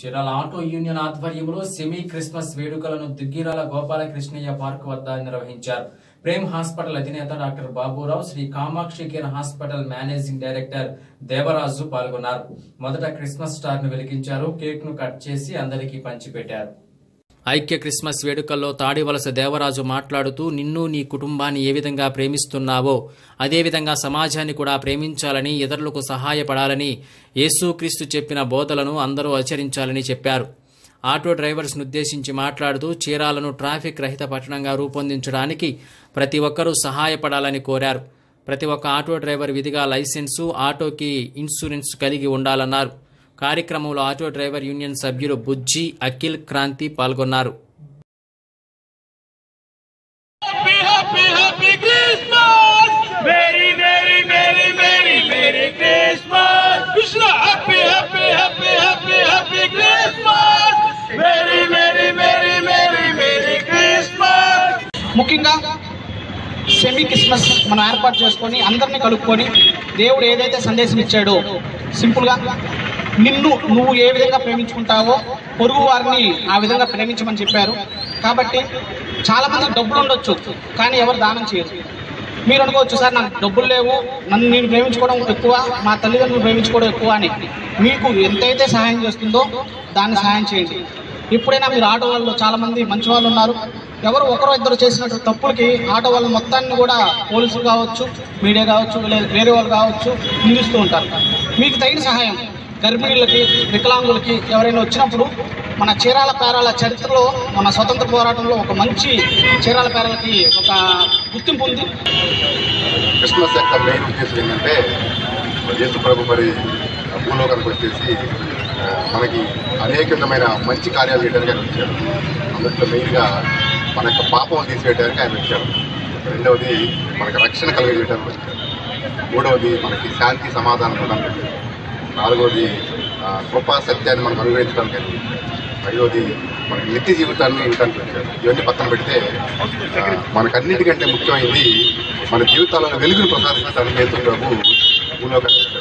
Chirala auto union ఆధ్వర్యంలో semi Christmas వేడుకలను Duggirala Gopalakrishnaiah park వద్ద నిర్వహించారు ప్రేమ్ హాస్పిటల్ అధినేత doctor Baburao Sri Kamakshi care hospital managing director Devaraju పాల్గొన్నారు మొదట క్రిస్మస్ స్టార్ ను వెలిగించారు కేక్ ను కట్ చేసి అందరికీ పంచిపెట్టారు ఐక్య క్రిస్మస్ వేడుకల్లో తాడివలస దేవరాజు మాట్లాడుతూ నిన్ను నీ కుటుంబాన్ని ఏ విధంగా ప్రేమిస్తున్నావో అదేవిధంగా సమాజాన్ని కూడా ప్రేమించాలని ఇతరులకు సహాయపడాలని యేసుక్రీస్తు చెప్పిన బోధలను అందరూ ఆచరించాలని చెప్పారు ఆటో డ్రైవర్స్ను ఉద్దేశించి మాట్లాడుతూ చీరాలను ట్రాఫిక్ రహిత పట్టణంగా రూపొందించడానికి ప్రతి ఒక్కరూ సహాయపడాలని కోరారు ప్రతి ఒక్క ఆటో డ్రైవర్ విధిగా లైసెన్సు ఆటోకి ఇన్సూరెన్స్ కలిగి ఉండాలన్నారు కార్యక్రమంలో ఆటో డ్రైవర్ యూనియన్ సభ్యులు బుజ్జి అఖిల్ క్రాంతి పాల్గొన్నారు Happy, happy, happy Christmas! Very, very, very, very, very Christmas! Krishna, happy, happy, happy, happy, happy Christmas! Very, very, very, very, very Christmas! ముఖ్యంగా సెమీ క్రిస్మస్ మనం ఏర్పాటు చేసుకొని అందరిని కలుపుకొని దేవుడు ఏదైతే సందేశం ఇచ్చాడో సింపుల్గా నిన్ను నువ్వు ఏ విధంగా ప్రేమించుకుంటావో పొరుగు వారిని ఆ విధంగా ప్రేమించమని చెప్పారు కాబట్టి చాలా మంది డబ్బులు ఉండొచ్చు కానీ ఎవరు దానం చేయరు మీరు అనుకోవచ్చు సార్ నాకు డబ్బులు లేవు నన్ను నేను ప్రేమించుకోవడం ఎక్కువ మా తల్లిదండ్రులు ప్రేమించుకోవడం ఎక్కువ అని మీకు ఎంతైతే సహాయం చేస్తుందో దాన్ని సహాయం చేయండి ఎప్పుడైనా మీరు ఆటో వాళ్ళు చాలా మంది మంచి వాళ్ళు ఉన్నారు ఎవరు ఒకరో ఇద్దరు చేసినట్టు తప్పులకి ఆటో వాళ్ళ మొత్తాన్ని కూడా పోలీసులు కావచ్చు మీడియా కావచ్చు లేదా వేరే వాళ్ళు కావచ్చు నిందిస్తూ ఉంటారు మీకు తగిన సహాయం గర్భిణీలకి వికలాంగులకి ఎవరైనా వచ్చినప్పుడు మన చీరాల పేరాల చరిత్రలో మన స్వతంత్ర పోరాటంలో ఒక మంచి చీరాల పేరాలకి ఒక గుర్తింపు ఉంది క్రిస్మస్ యొక్క మెయిన్ ఉద్దేశం ఏంటంటే యేసు ప్రభు మరి భూలోకానికి వచ్చేసి ఆ, మనకి అనేక విధమైన మంచి కార్యాలు చేయడానికి ఆయన వచ్చాడు అందులో మెయిన్గా మన యొక్క పాపం తీసివేయడానికి ఆయన వచ్చాడు రెండవది మనకి రక్షణ కలిగజేయడానికి వచ్చాడు మూడవది మనకి శాంతి సమాధానం ఇవ్వడానికి వచ్చాడు నాలుగవది ఆ, కృపా సత్యాన్ని మనకు అనుగ్రహించడానికి ఆయన వచ్చాడు. ఐదవది మనకి నిత్య జీవితాన్ని ఇవ్వడానికి వచ్చాడు ఇవన్నీ పక్కన పెడితే ఆ, మనకన్నిటికంటే ముఖ్యమైనది మన జీవితాలలో వెలుగును ప్రసాదించడానికి యేసు ప్రభు భూలోకానికి వచ్చాడు.